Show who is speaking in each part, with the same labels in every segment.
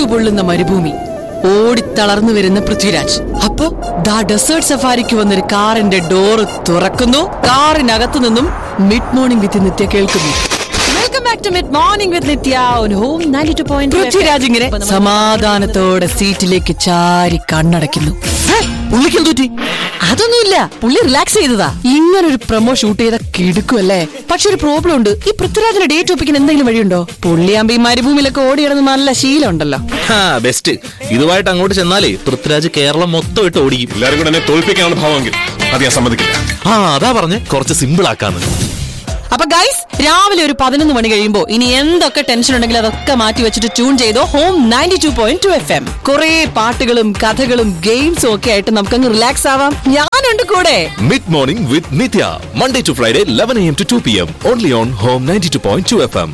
Speaker 1: ചുട്ടുപൊള്ളുന്ന മരുഭൂമി ഓടിത്തളർന്നു വരുന്ന പൃഥ്വിരാജ് അപ്പോ ദാ ഡെസേർട്ട് സഫാരിക്ക് വന്നൊരു കാറിന്റെ ഡോറ് തുറക്കുന്നു കാറിനകത്തു നിന്നും മിഡ് മോർണിംഗ് വിത്ത് നിത്യ കേൾക്കുന്നു welcome back to mid morning with Nithya on home 92.2 Prithviraj ഇങ്ങനെ സമാധാനത്തോടെ സീറ്റിലേക്ക് ചാരി കണ്ണടയ്ക്കുന്നു
Speaker 2: പുള്ളിക്ക് എന്ത് പറ്റി
Speaker 1: അതൊന്നുമില്ല പുള്ളി റിലാക്സ് ചെയ്തതാ ഇങ്ങനെ ഒരു പ്രൊമോ ഷൂട്ട് ചെയ്ത കിടുക്കുമല്ലേ പക്ഷെ ഒരു പ്രോബ്ലം ഉണ്ട് ഈ പൃഥ്വിരാജിന്റെ ഡേറ്റ് ഒപ്പിക്കാൻ എന്തെങ്കിലും വഴിയുണ്ടോ പുള്ളിയാകുമ്പോ ഈ മരുഭൂമിയിലൊക്കെ ഓടിയിടുന്ന നല്ല ശീലം ഉണ്ടല്ലോ
Speaker 2: ഹാ ബെസ്റ്റ് ഇതുമായിട്ട് അങ്ങോട്ട് ചെന്നാലേ പൃഥ്വിരാജ് കേരളം മൊത്തം ഇട്ട് ഓടിക്കും
Speaker 3: എല്ലാരും കൂടെ എന്നെ തോൽപ്പിക്കാനുള്ള ഭാവമെങ്കിൽ അത് ഞാൻ സമ്മതിക്കില്ല
Speaker 2: ആ അതാ പറഞ്ഞ് കുറച്ച് സിമ്പിൾ ആക്കാന്ന്
Speaker 1: അപ്പൊ ഗൈസ് രാവിലെ ഒരു പതിനൊന്ന് മണി കഴിയുമ്പോ ഇനി എന്തൊക്കെ ടെൻഷൻ ഉണ്ടെങ്കിലും അതൊക്കെ മാറ്റി വെച്ചിട്ട് ട്യൂൺ ചെയ്തോ home ninety two point two F M കുറെ പാട്ടുകളും കഥകളും ഗെയിംസും ഒക്കെ ആയിട്ട് നമുക്കങ്ങ് റിലാക്സ് ആവാം ഞാനുണ്ട് കൂടെ
Speaker 2: mid morning with Nithya Monday to Friday eleven M to two P M only on home ninety two point two F M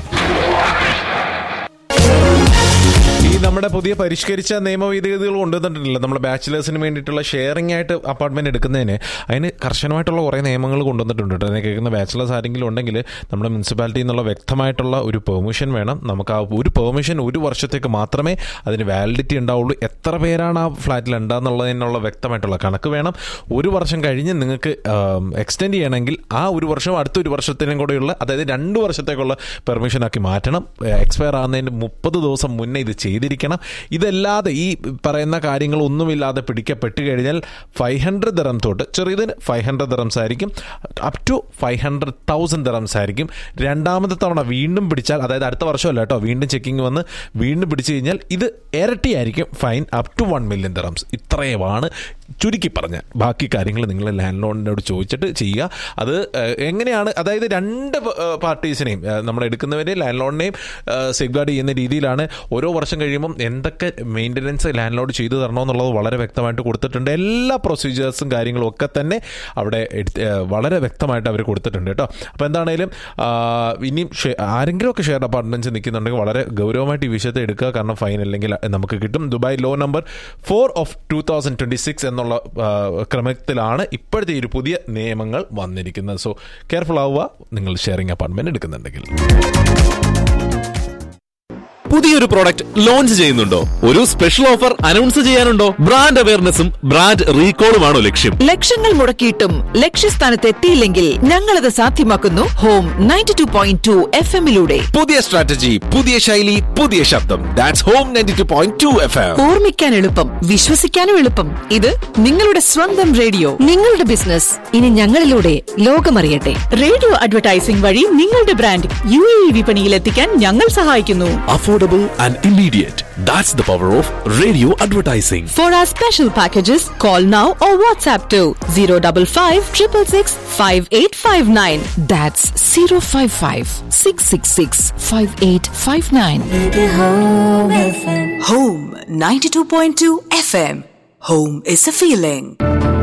Speaker 4: ഈ നമ്മുടെ പുതിയ പരിഷ്കരിച്ച നിയമവിധികൾ കൊണ്ടുവന്നിട്ടില്ല നമ്മുടെ ബാച്ചിലേഴ്സിന് വേണ്ടിയിട്ടുള്ള ഷെയറിംഗ് ആയിട്ട് അപ്പാർട്ട്മെന്റ് എടുക്കുന്നതിന് അതിന് കർശനമായിട്ടുള്ള കുറേ നിയമങ്ങൾ കൊണ്ടുവന്നിട്ടുണ്ട് കേട്ടോ അതിനെ കേൾക്കുന്ന ബാച്ചിലേഴ്സ് ആരെങ്കിലും ഉണ്ടെങ്കിൽ നമ്മുടെ മുനിസിപ്പാലിറ്റിയിൽ നിന്നുള്ള വ്യക്തമായിട്ടുള്ള ഒരു പെർമിഷൻ വേണം നമുക്ക് ആ ഒരു പെർമിഷൻ ഒരു വർഷത്തേക്ക് മാത്രമേ അതിന് വാലിഡിറ്റി ഉണ്ടാവുള്ളൂ എത്ര പേരാണ് ആ ഫ്ലാറ്റിൽ ഉണ്ടാകുന്നുള്ളതിനുള്ള വ്യക്തമായിട്ടുള്ള കണക്ക് വേണം ഒരു വർഷം കഴിഞ്ഞ് നിങ്ങൾക്ക് എക്സ്റ്റെൻഡ് ചെയ്യണമെങ്കിൽ ആ ഒരു വർഷം അടുത്ത ഒരു വർഷത്തിനും കൂടെയുള്ള അതായത് രണ്ട് വർഷത്തേക്കുള്ള പെർമിഷനാക്കി മാറ്റണം എക്സ്പയർ ആകുന്നതിന് മുപ്പത് ദിവസം മുന്നേ ഇത് ചെയ്തിരിക്കണം ഇതല്ലാതെ ഈ പറയുന്ന കാര്യങ്ങളൊന്നുമില്ലാതെ പിടിക്കപ്പെട്ട് കഴിഞ്ഞാൽ ഫൈവ് ഹൺഡ്രഡ് ദറം തൊട്ട് ചെറിയതിന് ഫൈവ് ഹൺഡ്രഡ് ദറംസ് ആയിരിക്കും up to five hundred thousand dirhams ആയിരിക്കും രണ്ടാമത്തെ തവണ വീണ്ടും പിടിച്ചാൽ അതായത് അടുത്ത വർഷമല്ല കേട്ടോ വീണ്ടും ചെക്കിംഗ് വന്ന് വീണ്ടും പിടിച്ചു കഴിഞ്ഞാൽ ഇത് ഇരട്ടിയായിരിക്കും fine up to one million dirhams ഇത്രയുമാണ് ചുരുക്കി പറഞ്ഞ ബാക്കി കാര്യങ്ങൾ നിങ്ങൾ ലാൻഡ് ലോണിനോട് ചോദിച്ചിട്ട് ചെയ്യുക അത് ഏഹ്, എങ്ങനെയാണ് അതായത് രണ്ട് പാർട്ടീസിനെയും നമ്മൾ എടുക്കുന്നവരെയും ലാൻഡ് ലോണിനെയും സേഫ് ഗാർഡ് ചെയ്യുന്ന രീതിയിലാണ് ഓരോ വർഷം കഴിയുമ്പം എന്തൊക്കെ മെയിൻ്റനൻസ് ലാൻഡ് ലോഡ് ചെയ്തു തരണമെന്നുള്ളത് വളരെ വ്യക്തമായിട്ട് കൊടുത്തിട്ടുണ്ട് എല്ലാ പ്രൊസീജിയേഴ്സും കാര്യങ്ങളും ഒക്കെ തന്നെ അവിടെ എടുത്ത് ഏഹ്, വളരെ വ്യക്തമായിട്ട് അവർ കൊടുത്തിട്ടുണ്ട് കേട്ടോ അപ്പോൾ എന്താണേലും ആ, ഇനിയും ഷെ- ആരെങ്കിലുമൊക്കെ ഷെയർ അപ്പാർട്ട്മെന്റ്സ് നിൽക്കുന്നുണ്ടെങ്കിൽ വളരെ ഗൗരവമായിട്ട് ഈ വിഷയത്തെ എടുക്കുക കാരണം ഫൈൻ അല്ലെങ്കിൽ നമുക്ക് കിട്ടും Dubai law number four of two thousand twenty six എന്നുള്ള ആ, ക്രമത്തിലാണ് ഇപ്പോഴത്തെ ഈ ഒരു പുതിയ നിയമങ്ങൾ വന്നിരിക്കുന്നത് സോ കെയർഫുൾ ആവുക നിങ്ങൾ ഷെയറിംഗ് അപ്പാർട്ട്മെന്റ് എടുക്കുന്നുണ്ടെങ്കിൽ
Speaker 2: പുതിയൊരു പ്രോഡക്റ്റ് ലോഞ്ച് ചെയ്യുന്നുണ്ടോ ഒരു സ്പെഷ്യൽ ഓഫർ അനൗൺസ് ചെയ്യാനുണ്ടോ ബ്രാൻഡ് അവയർനെസ്സും ബ്രാൻഡ് റീകോളുമാണോ ലക്ഷ്യം
Speaker 5: ലക്ഷങ്ങൾ മുടക്കിയിട്ടും ലക്ഷ്യസ്ഥാനത്ത് എത്തിയില്ലെങ്കിൽ ഞങ്ങളത് സാധ്യമാക്കുന്നു home ninety two point two F എമ്മിലൂടെ
Speaker 2: പുതിയ സ്ട്രാറ്റജി പുതിയ ശൈലി പുതിയ ശബ്ദം that's home ninety two point two F M
Speaker 5: ഓർമ്മിക്കാൻ എളുപ്പം വിശ്വസിക്കാനും എളുപ്പം ഇത് നിങ്ങളുടെ സ്വന്തം റേഡിയോ നിങ്ങളുടെ ബിസിനസ് ഇനി ഞങ്ങളിലൂടെ ലോകമറിയട്ടെ
Speaker 6: റേഡിയോ അഡ്വർടൈസിംഗ് വഴി നിങ്ങളുടെ ബ്രാൻഡ് യു എ വിപണിയിൽ എത്തിക്കാൻ ഞങ്ങൾ സഹായിക്കുന്നു
Speaker 2: affordable and immediate that's the power of radio advertising
Speaker 6: for our special packages call now or WhatsApp to zero double five triple six five eight five nine
Speaker 5: that's zero five five six six six five eight five nine
Speaker 7: Home 92.2 FM. Home is a feeling.